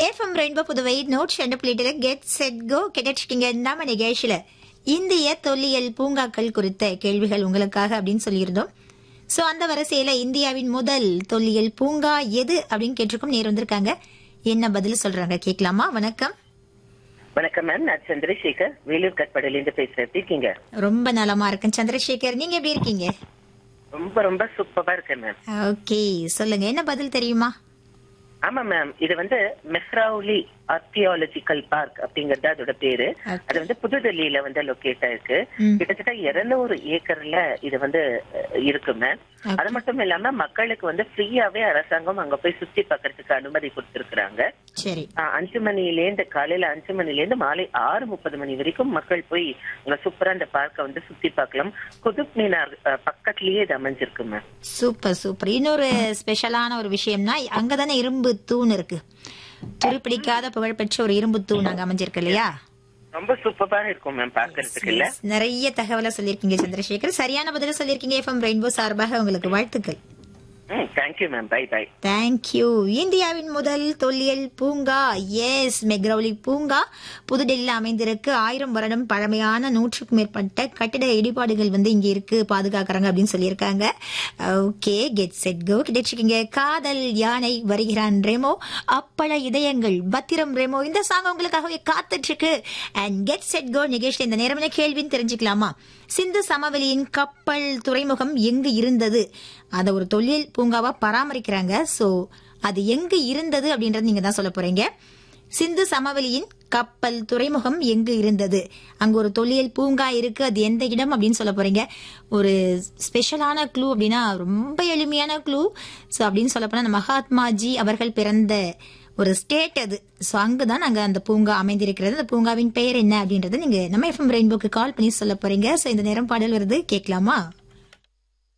FM rainbow Puduvai note ரெண்டு பிளேட்டில் get set go கிடைச்சிக்கிங்க நம்ம நிகழ்ச்சியில இந்திய தொல்லியல் பூங்காக்கள் குறித்த கேள்விகள் உங்களுக்காக அப்படின்னு சொல்லியிருந்தோம் சோ அந்த வரிசையில இந்தியாவின் முதல் தொல்லியல் பூங்கா எது அப்படின்னு கேட்டிருக்கோம் நேர் வந்திருக்காங்க என்ன பதில் சொல்றாங்க கேட்கலாமா வணக்கம் வணக்கம் மேம் நான் சந்திரசேகர் வேலூர் கட்படையில இருந்து பேசுறேன் எப்படி இருக்கீங்க ரொம்ப நலமா இருக்கேன் சந்திரசேகர் நீங்க எப்படி இருக்கீங்க ரொம்ப ரொம்ப சூப்பரா இருக்கேன் மேம் ஓகே சொல்லுங்க என்ன பதில் தெரியுமா ஆமா மேம் இது வந்து மெஹ்ரவுலி ஆர்கியாலஜிக்கல் பார்க் அப்படிங்கறது அதோட பேரு Okay. அது வந்து புதுடெல்லியில வந்து லொகேட் ஆயிருக்கு ம். கிட்டத்தட்ட இருநூறு ஏக்கர்ல இது வந்து அஹ், இருக்கு மேம் Okay. அது மட்டும் இல்லாம மக்களுக்கு வந்து ஃப்ரீயாவே அரசாங்கம் அங்க போய் சுத்தி பார்க்கறதுக்கு அனுமதி கொடுத்திருக்கிறாங்க சரி ஆஹ் அஞ்சு மணிலேருந்து காலையில அஞ்சு மணிலேருந்து மாலை ஆறு முப்பது மணி வரைக்கும் மக்கள் போய் அங்க சூப்பரா அந்த பார்க்க வந்து சுத்தி பார்க்கலாம் குதுப் மீனார் அஹ், பக்கத்துலயே இது அமைஞ்சிருக்கு மேம் சூப்பர் சூப்பர் இன்னொரு ஸ்பெஷலான ஒரு விஷயம்னா அங்கதானே இரும்பு தூண் இருக்கு துருப்பிடிக்காத புகழ்பெற்ற ஒரு இரும்பு தூண் அங்க அமைஞ்சிருக்கு இல்லையா ரொம்ப சூப்பரா இருக்கும் மேம் பாக்குறதுக்கு இல்ல Yes, நிறைய தகவலை சொல்லியிருக்கீங்க சந்திரசேகர் சரியான பதில சொல்லியிருக்கீங்க எஃப்எம் ரெயின்போ சார்பாக உங்களுக்கு வாழ்த்துக்கள் thank you ma'am bye bye thank you இந்தியாவின் முதல் தொல்லியல் பூங்கா எஸ் மெக்ரௌலி பூங்கா புதுடெல்லியில் அமைந்திருக்கு ஆயிரம் வருடம் பழமையான நூற்றுக்கும் மேற்பட்ட கட்டிட இடிபாடுகள் வந்து இங்க இருக்கு பாதுகாக்கறாங்க அப்படின்னு சொல்லியிருக்காங்க ஓகே கெட் செட் கோ கிடைச்சிக்கிங்க காதல் யானை வருகிறான் ரெமோ அப்பள இதயங்கள் பத்திரம் ரெமோ இந்த சாங் உங்களுக்காகவே காத்துட்டு இருக்கு அண்ட் கெட் செட் கோ நிகழ்ச்சி இந்த நேரமான கேள்வின்னு தெரிஞ்சுக்கலாமா சிந்து சமவெளியின் கப்பல் துறைமுகம் எங்கு இருந்தது அத ஒரு தொழில் பூங்காவா பராமரிக்கிறாங்க சோ அது எங்கு இருந்தது அப்படின்றது நீங்க தான் சொல்ல போறீங்க சிந்து சமவெளியின் கப்பல் துறைமுகம் எங்கு இருந்தது அங்க ஒரு தொல்லியல் பூங்கா இருக்கு அது எந்த இடம் அப்படின்னு சொல்ல போறீங்க ஒரு ஸ்பெஷலான க்ளூ அப்படின்னா ரொம்ப எளிமையான க்ளூ ஸோ அப்படின்னு சொல்ல போனா மகாத்மாஜி அவர்கள் பிறந்த ஒரு ஸ்டேட் அது ஸோ அங்குதான் அங்க அந்த பூங்கா அமைந்திருக்கிறது அந்த பூங்காவின் பெயர் என்ன அப்படின்றத நீங்க நம்ம எஃப்எம் ரெயின்போக்கு கால் பண்ணி சொல்ல போறீங்க ஸோ இந்த நேரம் பாடல் வருது கேட்கலாமா